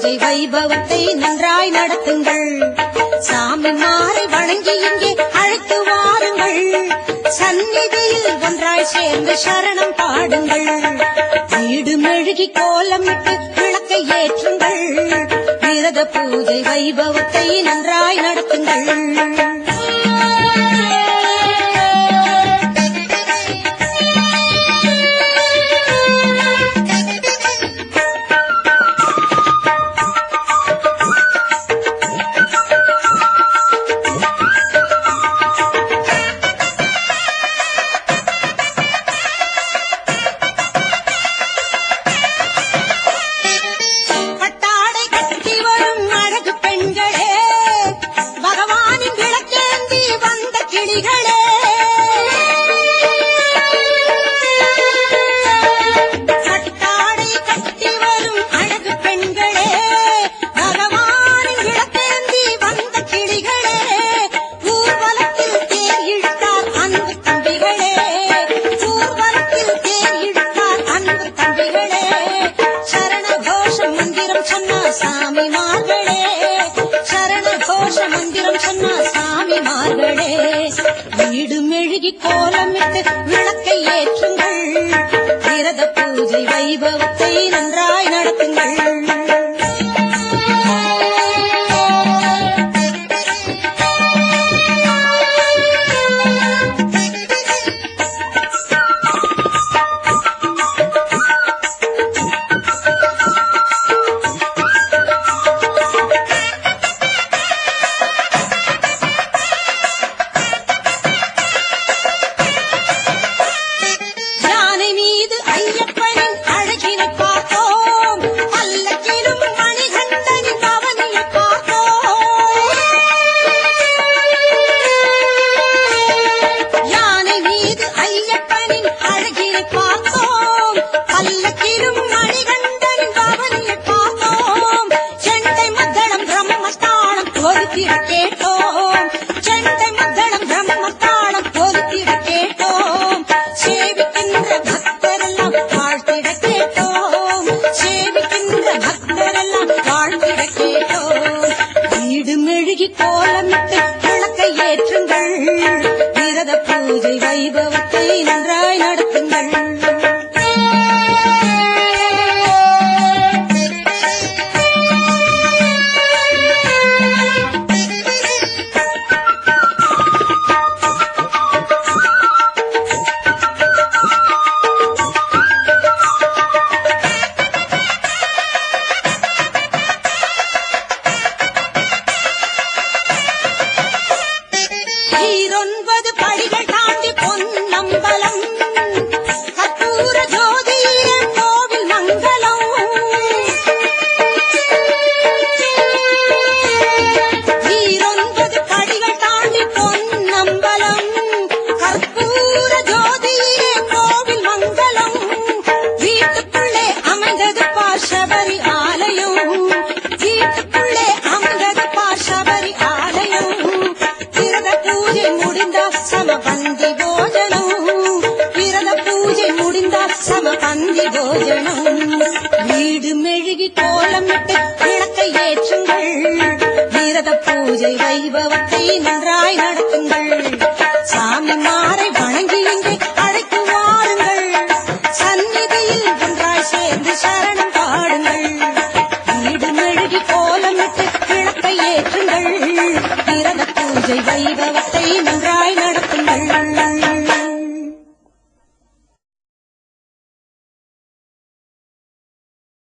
பூஜை வைபவத்தை நன்றாய் நடத்துங்கள் சாமி மாறை வணங்கி இங்கே அழைத்து வாருங்கள் சந்நிதியில் ஒன்றாய் சேர்ந்து சரணம் பாடுங்கள் வீடு மெழுகி கோலமிட்டு விளக்கை ஏற்றுங்கள் விரத பூஜை வைபவத்தை நன்றாய் நடத்துங்கள் பட்டாடை கட்டி வரும் அழகு பெண்களே பகவானின் விளக்கேந்தி வந்த கிளிகளே பட்டாடை கட்டி வரும் அழகு பெண்களே பகவானின் விளக்கேந்தி வந்த கிளிகளே ஊர்வலத்தில் தேர் இழுத்தார் அன்பு தம்பிகளே ஊர்வலத்தில் தேர் இழுத்தார் அன்பு தம்பிகளே சரண கோஷ மந்திரம் சொன்ன சாமி மார்களே சரண கோஷ மந்திரம் சொன்ன சாமி மார்களே வீடு மெழுகி கோலமிட்டு விளக்கை ஏற்றுங்கள் விரத பூஜை வைபவத்தை நன்றாய் நடத்துங்கள் யானை மீது ஐயப்பனின் அழகினை பார்த்தோம் பல்லக்கிலும் மணிகண்டனின் பவனியை பார்த்தோம் யானை மீது ஐயப்பனின் அழகினை பார்த்தோம் பல்லக்கிலும் மணிகண்டனின் பவனியை பார்த்தோம் செண்டை மத்தளம் பிரம்மஸ்தானம் பொறுத்திட கேட்டோம் செண்டை மத்தளம் பிரம்மஸ்தானம் பொறுத்திட கேட்டோம் சேவிக்கின்ற பக்தரெல்லாம் வாழ்த்திட கேட்டோம் சேவிக்கின்ற பக்தரெல்லாம் வாழ்த்திட கேட்டோம் வீடு மெழுகி கோலமிட்டு விளக்கை ஏற்றுங்கள் விரத பூஜை வைபவத்தை நன்றாய் நடத்துங்கள் ஈரொன்பது படிகள் தாண்டி பொன்னம்பலம் கற்பூர ஜோதியிலே கோவில் மங்களம் ஈரொன்பது படிகள் தாண்டி பொன்னம்பலம் கற்பூர ஜோதியிலே கோவில் மங்களம் வீட்டுக்குள்ளே அமைந்தது பார்ஷபரி ஆலயம் வீட்டுக்குள்ளே அமைந்தது பார்ஷபரி ஆலயம் விரத பூஜை முடிந்தால் சமபந்தி போஜனம் விரத பூஜை முடிந்தால் சமபந்தி போஜனம் வீடு மெழுகி கோலமிட்டு விளக்கை ஏற்றுங்கள் விரத பூஜை வைபவத்தை நன்றாய் நடத்துங்கள் சாமி மாறை வணங்கி இங்கே அழைத்து வாருங்கள் சந்நிதியில் ஒன்றாய் சேர்ந்து சரணம் பாடுங்கள் வீடு மெழுகி கோலமிட்டு விளக்கை ஏற்றுங்கள் விரத பூஜை வைபவத்தை நன்றாய் நடத்துங்கள்